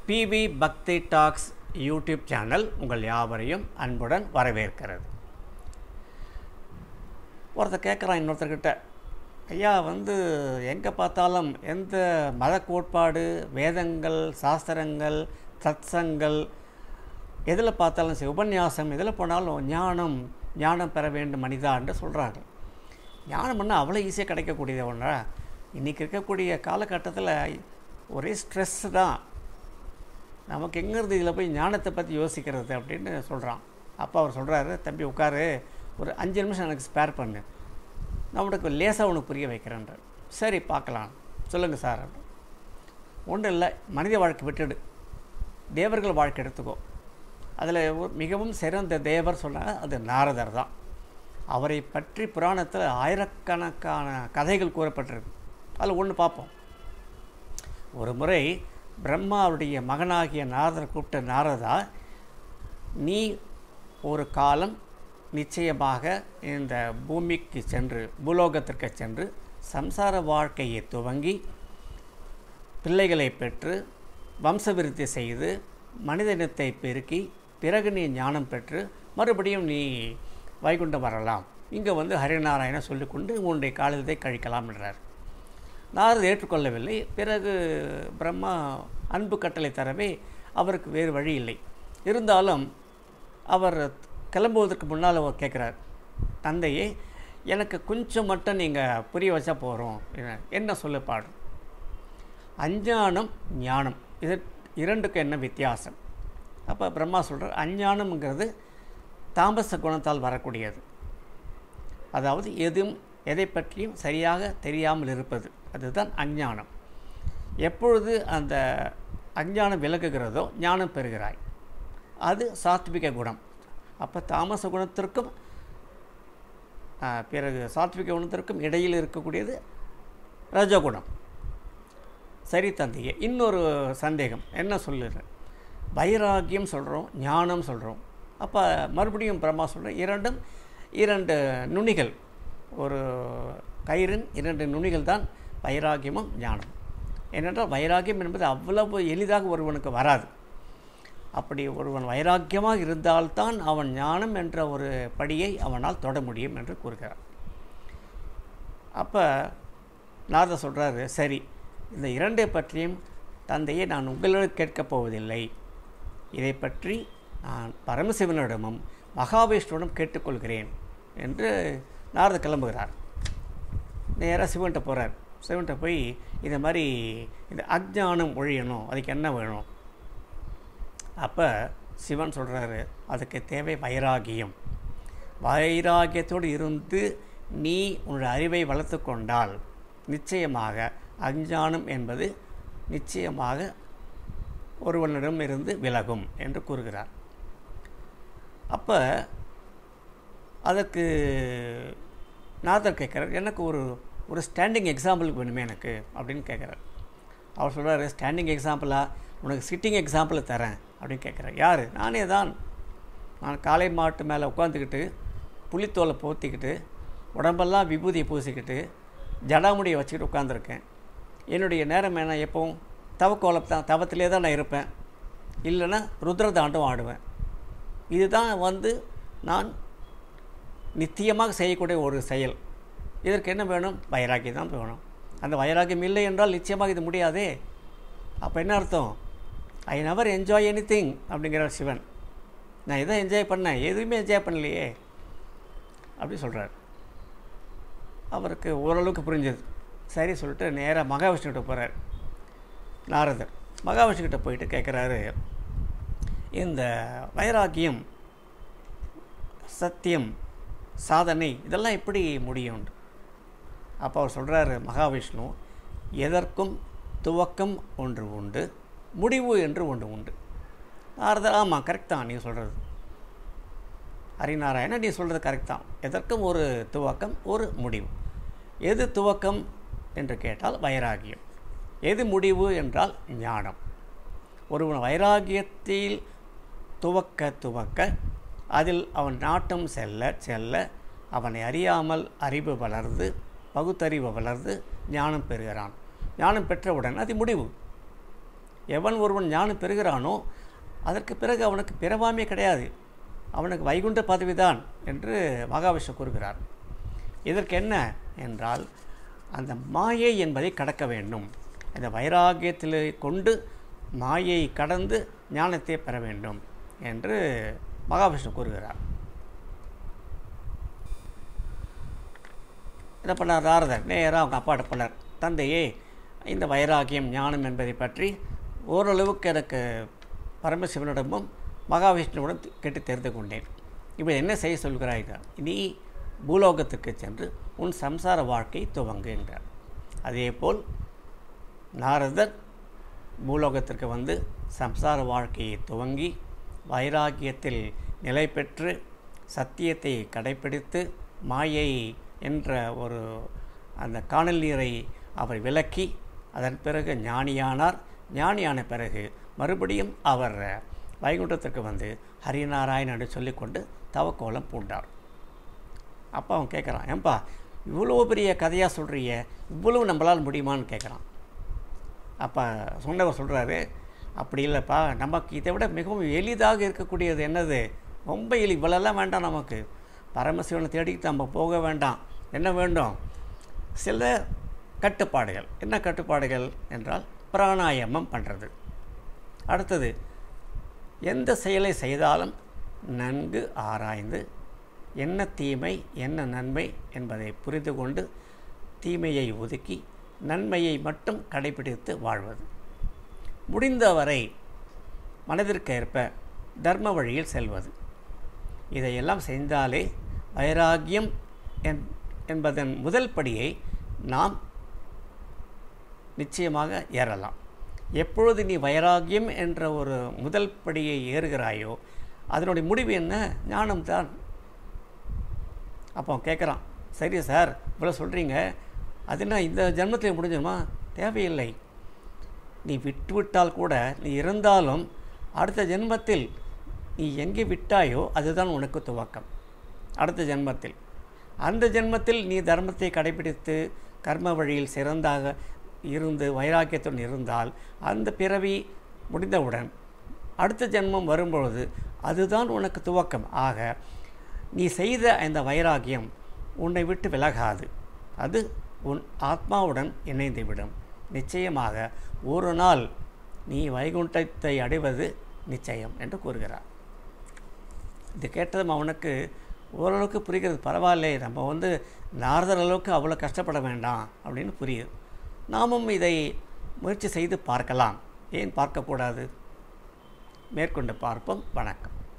PV பக்தி tax YouTube channel உங்கள் யாவரையும் அன்புடன் வரவேற்கிறது ஒருத்தர் கேட்குறான் இன்னொருத்தர்கிட்ட ஐயா வந்து எங்கே பார்த்தாலும் எந்த மத கோட்பாடு வேதங்கள் சாஸ்திரங்கள் சத்சங்கள் எதில் பார்த்தாலும் சரி உபன்யாசம் எதில் போனாலும் ஞானம் ஞானம் பெற வேண்டும் மனிதான்னு சொல்கிறாங்க ஞானம்னா அவ்வளோ ஈஸியாக கிடைக்கக்கூடியது ஒன்றா இன்றைக்கி இருக்கக்கூடிய காலகட்டத்தில் ஒரே ஸ்ட்ரெஸ்ஸு தான் நமக்கு எங்கேருந்து இதில் போய் ஞானத்தை பற்றி யோசிக்கிறது அப்படின்னு சொல்கிறான் அப்பா அவர் சொல்கிறாரு தம்பி உட்காரு ஒரு அஞ்சு நிமிஷம் எனக்கு ஸ்பேர் பண்ணு நான் உனக்கு லேசாக உனக்கு புரிய வைக்கிறேன்ற சரி பார்க்கலாம் சொல்லுங்கள் சார் ஒன்றும் இல்லை மனித வாழ்க்கை விட்டுடு தேவர்கள் வாழ்க்கை எடுத்துக்கோ அதில் மிகவும் சிறந்த தேவர் சொன்னால் அது நாரதர் தான் அவரை பற்றி புராணத்தில் ஆயிரக்கணக்கான கதைகள் கூறப்பட்டிருக்கு அதில் ஒன்று பார்ப்போம் ஒரு முறை பிரம்மாவுடைய மகனாகிய நாரதர் கூப்பிட்ட நாரதா நீ ஒரு காலம் நிச்சயமாக இந்த பூமிக்கு சென்று பூலோகத்திற்கு சென்று சம்சார வாழ்க்கையை துவங்கி பிள்ளைகளை பெற்று வம்சவிருத்தி செய்து மனித இனத்தை பெருக்கி பிறகு நீ ஞானம் பெற்று மறுபடியும் நீ வைகுண்டம் வரலாம் இங்கே வந்து ஹரிநாராயண சொல்லிக்கொண்டு உன்னுடைய காலத்தை கழிக்கலாம் என்றார் நாரது ஏற்றுக்கொள்ளவில்லை பிறகு பிரம்மா அன்பு கட்டளை தரவே அவருக்கு வேறு வழி இல்லை இருந்தாலும் அவர் கிளம்புவதற்கு முன்னால் அவர் கேட்குறார் தந்தையே எனக்கு கொஞ்சம் மட்டும் நீங்கள் புரிய வச்சா போகிறோம் என்ன சொல்லு பாடும் அஞ்ஞானம் ஞானம் இது இரண்டுக்கும் என்ன வித்தியாசம் அப்போ பிரம்மா சொல்கிறார் அஞ்ஞானம்ங்கிறது தாமச குணத்தால் வரக்கூடியது அதாவது எதுவும் எதை பற்றியும் சரியாக தெரியாமல் இருப்பது அதுதான் அஞ்ஞானம் எப்பொழுது அந்த அஞ்ஞானம் விலகுகிறதோ ஞானம் பெறுகிறாய் அது சாத்விக குணம் அப்போ தாமச குணத்திற்கும் பிறகு சாத்விக குணத்திற்கும் இடையில் இருக்கக்கூடியது ரஜகுணம் சரி தந்தையே இன்னொரு சந்தேகம் என்ன சொல்லுறேன் வைராக்கியம் சொல்கிறோம் ஞானம் சொல்கிறோம் அப்போ மறுபடியும் பிரம்மா சொல்கிறேன் இரண்டும் இரண்டு நுனிகள் ஒரு கயிறின் இரண்டு நுனிகள் தான் வைராக்கியமும் ஞானம் ஏனென்றால் வைராக்கியம் என்பது அவ்வளவு எளிதாக ஒருவனுக்கு வராது அப்படி ஒருவன் வைராக்கியமாக இருந்தால்தான் அவன் ஞானம் என்ற ஒரு படியை அவனால் தொட முடியும் என்று கூறுகிறார் அப்போ நாரத சொல்கிறாரு சரி இந்த இரண்டை பற்றியும் தந்தையை நான் உங்களிடம் கேட்கப் போவதில்லை இதை பற்றி நான் பரமசிவனிடமும் மகாவிஷ்ணுவிடம் கேட்டுக்கொள்கிறேன் என்று நாரத கிளம்புகிறார் நேராக சிவன்கிட்ட போகிறார் சிவன்கிட்ட போய் இந்த மாதிரி இந்த அஜ்ஞானம் ஒழியணும் அதுக்கு என்ன வேணும் அப்போ சிவன் சொல்கிறாரு அதுக்கு தேவை வைராகியம் வைராகியத்தோடு இருந்து நீ உன்னுடைய அறிவை வளர்த்து கொண்டால் நிச்சயமாக அஞ்ஞானம் என்பது நிச்சயமாக ஒருவனிடம் இருந்து விலகும் என்று கூறுகிறார் அப்போ அதற்கு நாதர் கேட்குறார் எனக்கு ஒரு ஒரு ஸ்டாண்டிங் எக்ஸாம்பிளுக்கு வேணுமே எனக்கு அப்படின்னு கேட்குறார் அவர் சொல்கிறார் ஸ்டாண்டிங் எக்ஸாம்பிளாக உனக்கு சிட்டிங் எக்ஸாம்பிள் தரேன் அப்படின்னு கேட்குறார் யார் நானே தான் நான் காளை மாட்டு மேலே உட்காந்துக்கிட்டு புளித்தோலை போத்திக்கிட்டு உடம்பெல்லாம் விபூதியை பூசிக்கிட்டு ஜடாமுடியை வச்சுக்கிட்டு உட்காந்துருக்கேன் என்னுடைய நேரம் என்ன எப்போவும் தவக்கோலம் தான் தவத்திலே தான் நான் இருப்பேன் இல்லைன்னா ருத்ரதாண்டம் ஆடுவேன் இதுதான் வந்து நான் நித்தியமாக செய்யக்கூடிய ஒரு செயல் இதற்கு என்ன வேணும் வைராக்கியம் தான் வேணும் அந்த வைராக்கியம் இல்லை என்றால் நிச்சயமாக இது முடியாதே அப்போ என்ன அர்த்தம் I never enjoy anything அப்படிங்கிறார் சிவன் நான் எதை என்ஜாய் பண்ணேன் எதுவுமே என்ஜாய் பண்ணலையே அப்படி சொல்கிறார் அவருக்கு ஓரளவுக்கு புரிஞ்சது சரி சொல்லிட்டு நேராக மகாவிஷ்ணுக்கிட்ட போகிறார் நாரதர் மகாவிஷ்ணுக்கிட்ட போயிட்டு கேட்குறாரு இந்த வைராக்கியம் சத்தியம் சாதனை இதெல்லாம் எப்படி முடியும் அப்போ அவர் சொல்கிறாரு மகாவிஷ்ணு எதற்கும் துவக்கம் ஒன்று உண்டு முடிவு என்று ஒன்று உண்டு நாரதர் ஆமாம் கரெக்ட் தான் நீ சொல்கிறது ஹரிநாராயண நீ சொல்கிறது கரெக்ட் தான் எதற்கும் ஒரு துவக்கம் ஒரு முடிவு எது துவக்கம் என்று கேட்டால் வைராகியம் எது முடிவு என்றால் ஞானம் ஒருவன் வைராகியத்தில் துவக்க துவக்க அதில் அவன் நாட்டம் செல்ல செல்ல அவனை அறியாமல் அறிவு வளர்ந்து பகுத்தறிவு வளர்ந்து ஞானம் பெறுகிறான் ஞானம் பெற்றவுடன் அது முடிவு எவன் ஒருவன் ஞானம் பெறுகிறானோ அதற்கு பிறகு அவனுக்கு பிறவாமே கிடையாது அவனுக்கு வைகுண்ட பதவிதான் என்று மகாவிஷ்ணு கூறுகிறார் இதற்கு என்ன என்றால் அந்த மாயை என்பதை கடக்க வேண்டும் அந்த வைராகியத்தில் கொண்டு மாயை கடந்து ஞானத்தை பெற வேண்டும் என்று மகாவிஷ்ணு கூறுகிறார் என்ன பண்ணார் நாரதர் நேராக அவங்க அப்பாட்ட பண்ணார் தந்தையே இந்த வைராகியம் ஞானம் என்பதை பற்றி ஓரளவுக்கு எனக்கு பரமசிவனிடமும் மகாவிஷ்ணுவிடம் கேட்டு தெரிந்து கொண்டேன் இப்போ என்ன செய்ய சொல்கிறாய்கள் நீ பூலோகத்துக்கு சென்று உன் சம்சார வாழ்க்கை துவங்கு என்றார் அதேபோல் நாரதர் பூலோகத்திற்கு வந்து சம்சார வாழ்க்கையை துவங்கி வைராகியத்தில் நிலை பெற்று சத்தியத்தை கடைப்பிடித்து மாயை என்ற ஒரு அந்த காணல் நீரை அவர் விலக்கி அதன் பிறகு ஞானியானார் ஞானியான பிறகு மறுபடியும் அவர் வைகுண்டத்திற்கு வந்து ஹரிநாராயண் என்று சொல்லிக்கொண்டு தவக்கோலம் பூண்டார் அப்போ அவன் கேட்குறான் ஏன்பா இவ்வளோ பெரிய கதையாக சொல்கிறிய இவ்வளவு நம்மளால் முடியுமான்னு கேட்குறான் அப்போ சொன்னவர் சொல்கிறாரு அப்படி இல்லைப்பா நமக்கு இதை விட மிகவும் எளிதாக இருக்கக்கூடியது என்னது ரொம்ப எளி இவ்வளோலாம் வேண்டாம் நமக்கு பரமசிவனை தேடிக்கிட்டு நம்ம போக வேண்டாம் என்ன வேண்டும் சில கட்டுப்பாடுகள் என்ன கட்டுப்பாடுகள் என்றால் பிராணாயாமம் பண்ணுறது அடுத்தது எந்த செயலை செய்தாலும் நன்கு ஆராய்ந்து என்ன தீமை என்ன நன்மை என்பதை புரிந்து கொண்டு தீமையை ஒதுக்கி நன்மையை மட்டும் கடைபிடித்து வாழ்வது முடிந்தவரை மனதிற்கேற்ப தர்ம வழியில் செல்வது இதையெல்லாம் செய்தாலே வைராகியம் என் என்பதன் முதல் படியை நாம் நிச்சயமாக ஏறலாம் எப்பொழுது நீ வைராகியம் என்ற ஒரு முதல் படியை ஏறுகிறாயோ அதனுடைய முடிவு என்ன ஞானம்தான் அப்போ கேட்குறான் சரி சார் இவ்வளோ சொல்கிறீங்க அது என்ன இந்த ஜென்மத்தில் முடிஞ்சுமா தேவையில்லை நீ விட்டு விட்டால் கூட நீ இருந்தாலும் அடுத்த ஜென்மத்தில் நீ எங்கே விட்டாயோ அதுதான் உனக்கு துவக்கம் அடுத்த ஜென்மத்தில் அந்த ஜென்மத்தில் நீ தர்மத்தை கடைபிடித்து கர்ம வழியில் சிறந்தாக இருந்து வைராக்கியத்துடன் இருந்தால் அந்த பிறவி முடிந்தவுடன் அடுத்த ஜென்மம் வரும்பொழுது அதுதான் உனக்கு துவக்கம் ஆக நீ செய்த அந்த வைராகியம் உன்னை விட்டு விலகாது அது உன் ஆத்மாவுடன் இணைந்துவிடும் நிச்சயமாக ஒரு நாள் நீ வைகுண்டத்தை அடைவது நிச்சயம் என்று கூறுகிறார் இது கேட்டதும் அவனுக்கு ஓரளவுக்கு புரிகிறது பரவாயில்லை நம்ம வந்து நாரதர் அளவுக்கு அவ்வளோ கஷ்டப்பட வேண்டாம் அப்படின்னு புரியுது நாமும் இதை முயற்சி செய்து பார்க்கலாம் ஏன் பார்க்கக்கூடாது மேற்கொண்டு பார்ப்போம் வணக்கம்